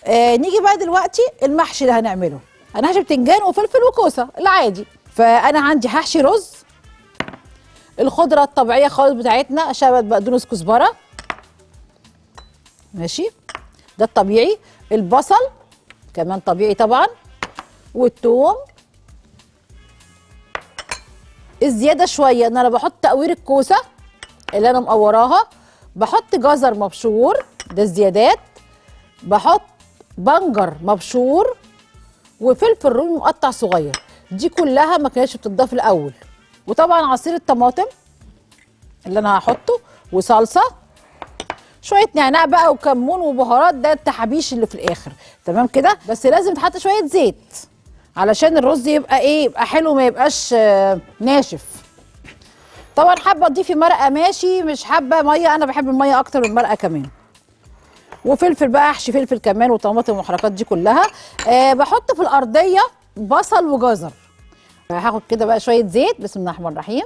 آه نيجي بقى دلوقتي المحشي اللي هنعمله انا هحشي بتنجان وفلفل وكوسه العادي فانا عندي هحشي رز الخضره الطبيعيه خالص بتاعتنا شبت بقدونس كزبره ماشي ده الطبيعي البصل كمان طبيعي طبعا والثوم الزياده شويه ان انا بحط تقوير الكوسه اللي انا مقوراها بحط جزر مبشور ده الزيادات بحط بنجر مبشور وفلفل رومي مقطع صغير دي كلها ما كانتش بتضاف الاول وطبعا عصير الطماطم اللي انا هحطه وصلصه شويه نعناع بقى وكمون وبهارات ده التحابيش اللي في الاخر تمام كده بس لازم تحط شويه زيت علشان الرز يبقى ايه يبقى حلو ما يبقاش آه، ناشف طبعا حابه تضيفي مرقه ماشي مش حابه ميه انا بحب الميه اكتر من المرقه كمان وفلفل بقى احشي فلفل كمان وطماطم والحركات دي كلها أه بحط في الارضيه بصل وجزر هاخد كده بقى شويه زيت بسم الله الرحمن الرحيم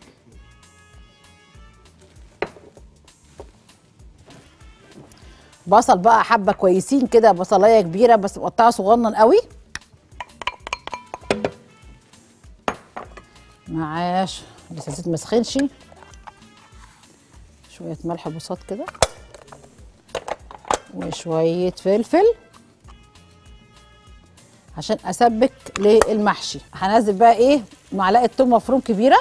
بصل بقى حبه كويسين كده بصلايه كبيره بس مقطعه صغنن قوي معاش لسه الزيت ما سخنش شويه ملح بساط كده وشويه فلفل عشان اسبك للمحشي هنزل بقى ايه معلقه توم مفروم كبيره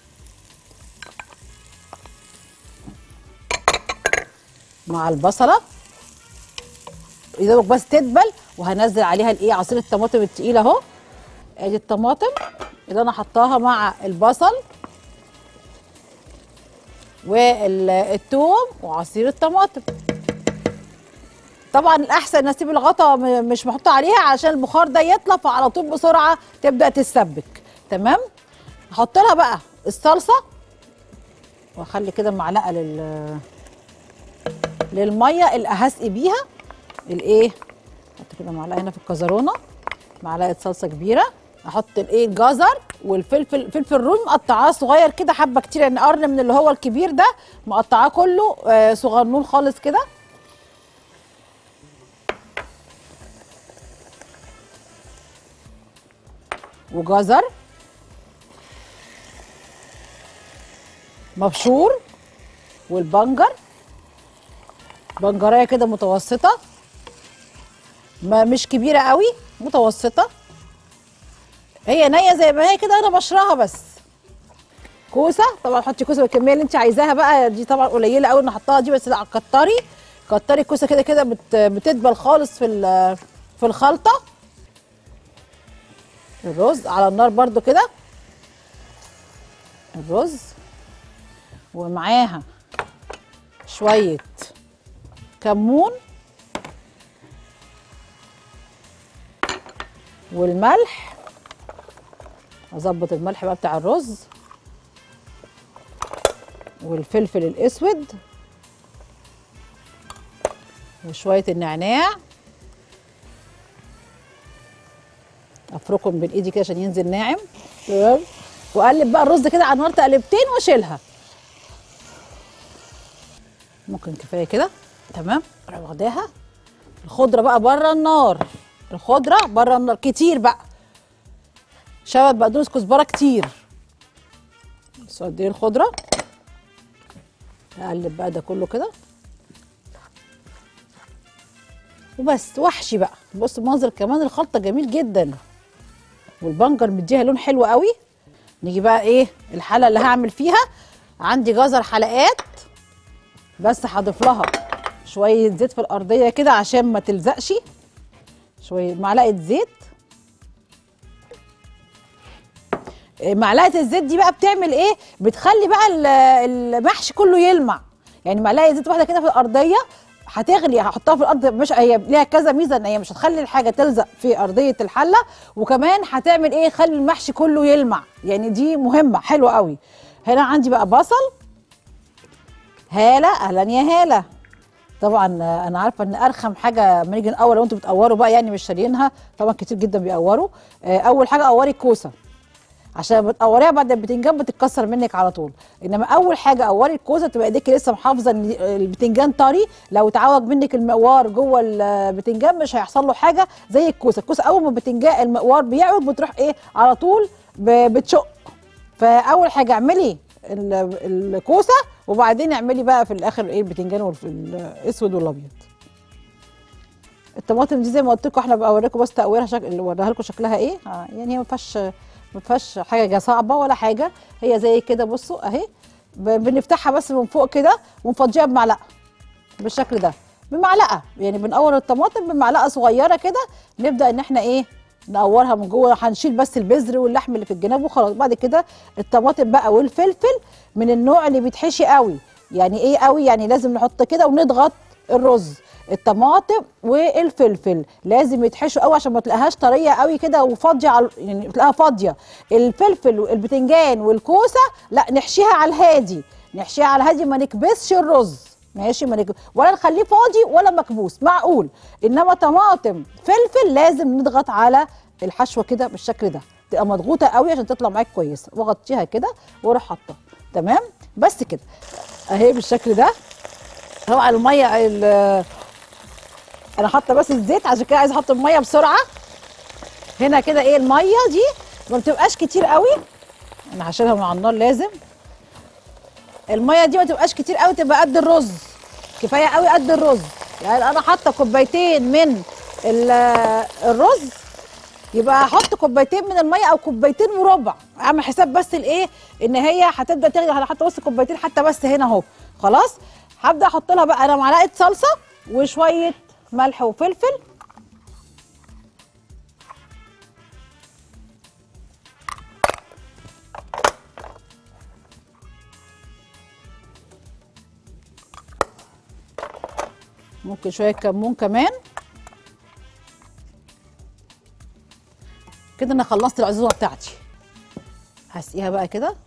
مع البصله يا دوبك بس تدبل وهنزل عليها الايه عصير الطماطم التقيل اهو ادي الطماطم اللي انا حطاها مع البصل والثوم وعصير الطماطم طبعا الاحسن ان اسيب الغطا م- مش محطوط عليها عشان البخار ده يطلع فعلى طول بسرعه تبدا تتسبك تمام احط لها بقى الصلصه واخلي كده معلقه لل للميه اللي هسقي بيها الايه احط كده معلقه هنا في الكزرونه معلقه صلصه كبيره احط الايه الجزر والفلفل فلفل رومي مقطعاه صغير كده حبه كتير يعني قرن من اللي هو الكبير ده مقطعاه كله آه صغنون خالص كده وجزر مبشور والبنجر بنجريه كده متوسطه ما مش كبيره قوي متوسطه هي نيه زي ما هي كده انا بشرها بس كوسه طبعا حطي كوسه بالكميه اللي انت عايزاها بقى دي طبعا قليله قوي ان احطها دي بس لا كتري كتري الكوسه كده كده بت بتدبل خالص في ال- في الخلطه الرز على النار برضو كده الرز ومعاها شويه كمون والملح اظبط الملح بقى بتاع الرز والفلفل الاسود وشويه النعناع افركهم بين ايدي كده عشان ينزل ناعم تمام واقلب بقى الرز كده على النار تقلبتين واشيلها ممكن كفايه كده تمام اروح واخداها الخضره بقى بره النار الخضره بره النار كتير بقى شبت بقدونس كزبره كتير بس قد ايه الخضره اقلب بقى ده كله كده وبس واحشي بقى بص المنظر كمان الخلطه جميل جدا والبنجر مديها لون حلو قوي نيجي بقى ايه الحله اللي هعمل فيها عندي جزر حلقات بس هضيف لها شويه زيت في الارضيه كده عشان ما تلزقش شويه معلقه زيت إيه، معلقه الزيت دي بقى بتعمل ايه بتخلي بقى ال- المحشي كله يلمع يعني معلقه زيت واحده كده في الارضيه هتغلي هحطها في الارض مش هي ليها كذا ميزه ان هي مش هتخلي الحاجه تلزق في ارضيه الحله وكمان هتعمل ايه خلي المحشي كله يلمع يعني دي مهمه حلوه قوي هنا عندي بقى بصل هاله اهلا يا هاله طبعا آه، انا عارفه ان ارخم حاجه لما نيجي نقور لو انتوا بتقوروا بقى يعني مش شاريينها طبعا كتير جدا بيقوروا آه، اول حاجه قوري الكوسه عشان بتقوريها بعد البتنجان بتتكسر منك على طول انما اول حاجه قوري الكوسه تبقى ايديكي لسه محافظه ان البتنجان طري لو اتعوج منك المقوار جوه البتنجان مش هيحصل له حاجه زي الكوسه الكوسه اول ما البتنجان المقوار بيعوج بتروح ايه على طول ب- بتشق فاول حاجه اعملي ال- الكوسه وبعدين اعملي بقى في الاخر ايه البتنجان والاسود والابيض الطماطم دي زي ما قلت لكم احنا بوريكم بس تقويرها شكل وريها لكم شكلها ايه آه يعني هي ما فيهاش ما فيهاش حاجه صعبه ولا حاجه هي زي كده بصوا اهي ب- بنفتحها بس من فوق كده ونفضيها بمعلقه بالشكل ده بمعلقه يعني بنقور الطماطم بمعلقه صغيره كده نبدا ان احنا ايه نقورها من جوه هنشيل بس البذر واللحم اللي في الجناب وخلاص بعد كده الطماطم بقى والفلفل من النوع اللي بيتحشي قوي يعني ايه قوي يعني لازم نحط كده ونضغط الرز الطماطم والفلفل لازم يتحشوا قوي عشان ما تلاقيهاش طريه قوي كده وفاضيه على يعني تلاقيها فاضيه الفلفل والبتنجان والكوسه لا نحشيها على الهادي نحشيها على الهادي ما نكبسش الرز ماشي ما نك... ولا نخليه فاضي ولا مكبوس معقول انما طماطم فلفل لازم نضغط على الحشوه كده بالشكل ده تبقى مضغوطه قوي عشان تطلع معاك كويسه واغطيها كده واروح حاطاها تمام بس كده اهي بالشكل ده طبعا الميه ال- انا حاطه بس الزيت عشان كده عايزه احط الميه بسرعه هنا كده ايه الميه دي ما بتبقاش كتير قوي انا هشيلها من على النار لازم الميه دي ما تبقاش كتير قوي تبقى قد الرز كفايه قوي قد الرز يعني انا حاطه كوبايتين من ال- الرز يبقى احط كوبايتين من الميه او كوبايتين وربع اعمل حساب بس الايه ان هي هتبدا تغلي انا حاطه بس كوبايتين حتى بس هنا اهو خلاص هبدا احط لها بقى انا معلقه صلصه وشويه ملح وفلفل ممكن شويه كمون كمان كده انا خلصت العزومه بتاعتي هسقيها بقى كده